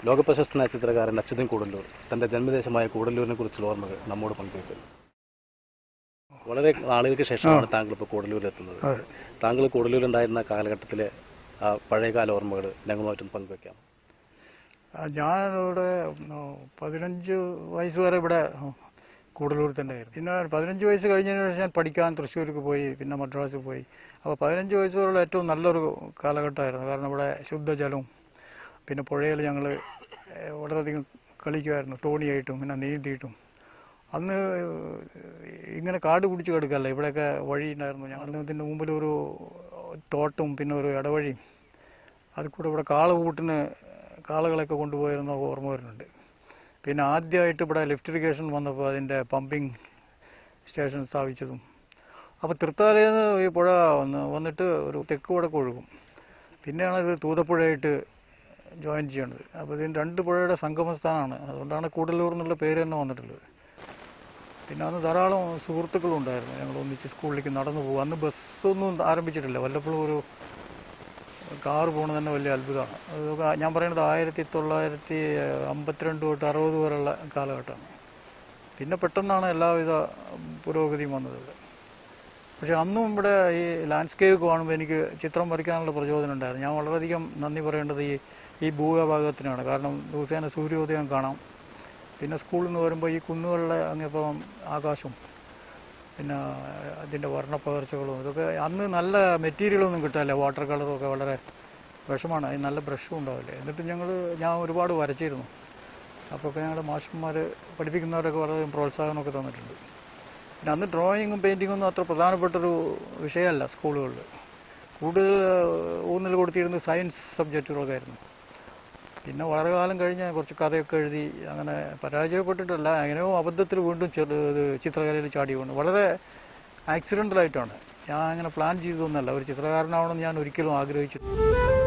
ലോകപ്രശസ്തനായ ചിത്രകാരൻ അച്യുതൻ കൂടല്ലൂർ തന്റെ ജന്മദേശമായ കൂടല്ലൂരിനെ കുറിച്ചുള്ള ഓർമ്മകൾ നമ്മോട് പങ്കുവയ്ക്കുന്നു വളരെ നാളുകൾക്ക് ശേഷമാണ് താങ്കൾ ഇപ്പോൾ കൂടല്ലൂരിലെത്തുന്നത് അതെ. താങ്കൾ കൂടല്ലൂരുണ്ടായിരുന്ന കാലഘട്ടത്തിലെ ആ പഴയകാല ഓർമ്മകൾ ഞങ്ങളുമായിട്ടൊന്ന് പങ്കുവയ്ക്കാം ആ, ഞാനിവിടെ ഉം, പതിനഞ്ച് വയസ്സ് വരെ ഇവിടെ കൂടലൂർ തന്നെയായിരുന്നു പിന്നെ പതിനഞ്ച് വയസ്സ് കഴിഞ്ഞതിന് ശേഷം ഞാൻ പഠിക്കാൻ തൃശ്ശൂർക്ക് പോയി പിന്നെ മദ്രാസിൽ പോയി അപ്പോൾ പതിനഞ്ച് വയസ്സ് വരെയുള്ള ഏറ്റവും നല്ലൊരു കാലഘട്ടമായിരുന്നു കാരണം ഇവിടെ ശുദ്ധജലവും പിന്നെ പുഴയിൽ ഞങ്ങൾ വളരെയധികം കളിക്കുമായിരുന്നു തോണിയായിട്ടും പിന്നെ നീന്തിയിട്ടും അന്ന് ഇങ്ങനെ കാട് പിടിച്ച് കിടക്കല്ല ഇവിടെയൊക്കെ വഴി ഉണ്ടായിരുന്നു ഞങ്ങൾ ഇതിൻ്റെ മുമ്പിൽ ഒരു തോട്ടും പിന്നെ ഒരു ഇടവഴിയും അതിൽ കൂടെ ഇവിടെ കാളകൂട്ടിന് കാളകളൊക്കെ കൊണ്ടുപോയിരുന്ന ഓർമ്മ വരുന്നുണ്ട് പിന്നെ ആദ്യമായിട്ട് ഇവിടെ ലിഫ്റ്റ് ഇറിഗേഷൻ വന്നപ്പോൾ അതിൻ്റെ പമ്പിങ് സ്റ്റേഷൻ സ്ഥാപിച്ചതും അപ്പോൾ തൃത്താലയിൽ നിന്ന് ഈ പുഴ വന്ന് വന്നിട്ട് ഒരു തെക്ക് വടക്ക് ഒഴുകും പിന്നെയാണ് ഇത് തൂതപ്പുഴയായിട്ട് ജോയിൻ ചെയ്യേണ്ടത് അപ്പോൾ ഇതിന് രണ്ട് പുഴയുടെ സംഗമസ്ഥാനമാണ് അതുകൊണ്ടാണ് കൂടല്ലൂർ എന്നുള്ള പേര് തന്നെ വന്നിട്ടുള്ളത് പിന്നെ അന്ന് ധാരാളം സുഹൃത്തുക്കളും ഉണ്ടായിരുന്നു ഞങ്ങൾ ഒന്നിച്ച് സ്കൂളിലേക്ക് നടന്നു പോകും അന്ന് ബസ്സൊന്നും ആരംഭിച്ചിട്ടില്ല വല്ലപ്പോഴും ഒരു കാറ് പോകുന്നത് തന്നെ വലിയ അത്ഭുതമാണ് അതൊക്കെ ഞാൻ പറയുന്നത് ആയിരത്തി തൊള്ളായിരത്തി അമ്പത്തിരണ്ട് തൊട്ട് അറുപത് വരെയുള്ള കാലഘട്ടമാണ് പിന്നെ പെട്ടെന്നാണ് എല്ലാവിധ പുരോഗതിയും വന്നത് ഇവിടെ പക്ഷെ അന്നും ഇവിടെ ഈ ലാൻഡ്സ്കേപ്പ് കാണുമ്പോൾ എനിക്ക് ചിത്രം വരയ്ക്കാനുള്ള പ്രചോദനം ഉണ്ടായിരുന്നു ഞാൻ വളരെയധികം നന്ദി പറയേണ്ടത് ഈ ഈ ഭൂവിഭാഗത്തിനാണ് കാരണം ദിവസേന സൂര്യോദയം കാണാം പിന്നെ സ്കൂളിൽ നിന്ന് വരുമ്പോൾ ഈ കുന്നുകളുടെ അങ്ങേപ്പം ആകാശം പിന്നെ അതിൻ്റെ വർണ്ണപ്പകർച്ചകളും ഇതൊക്കെ അന്ന് നല്ല മെറ്റീരിയലൊന്നും കിട്ടാനില്ല വാട്ടർ കളറും ഒക്കെ വളരെ വിഷമാണ് അതിന് നല്ല ബ്രഷും ഉണ്ടാവില്ല എന്നിട്ട് ഞങ്ങൾ ഞാൻ ഒരുപാട് വരച്ചിരുന്നു അപ്പോൾ ഒക്കെ ഞങ്ങളുടെ മാഷന്മാർ പഠിപ്പിക്കുന്നവരൊക്കെ വളരെ പ്രോത്സാഹനമൊക്കെ തന്നിട്ടുണ്ട് പിന്നെ അന്ന് ഡ്രോയിങ്ങും പെയിൻറ്റിങ്ങും ഒന്നും അത്ര പ്രധാനപ്പെട്ടൊരു വിഷയമല്ല സ്കൂളുകളിൽ കൂടുതൽ ഊന്നൽ കൊടുത്തിരുന്നത് സയൻസ് സബ്ജക്റ്റുകളൊക്കെ ആയിരുന്നു പിന്നെ വളരെ കാലം കഴിഞ്ഞ് കുറച്ച് കഥയൊക്കെ എഴുതി അങ്ങനെ പരാജയപ്പെട്ടിട്ടല്ല എങ്ങനെയോ അബദ്ധത്തിൽ വീണ്ടും ചെറു ഇത് ചിത്രകലയിൽ ചാടി വീണു വളരെ ആക്സിഡൻ്റലായിട്ടാണ് ഞാൻ അങ്ങനെ പ്ലാൻ ചെയ്തതൊന്നുമല്ല ഒരു ചിത്രകാരനാവണമെന്ന് ഞാൻ ഒരിക്കലും ആഗ്രഹിച്ചിട്ടില്ല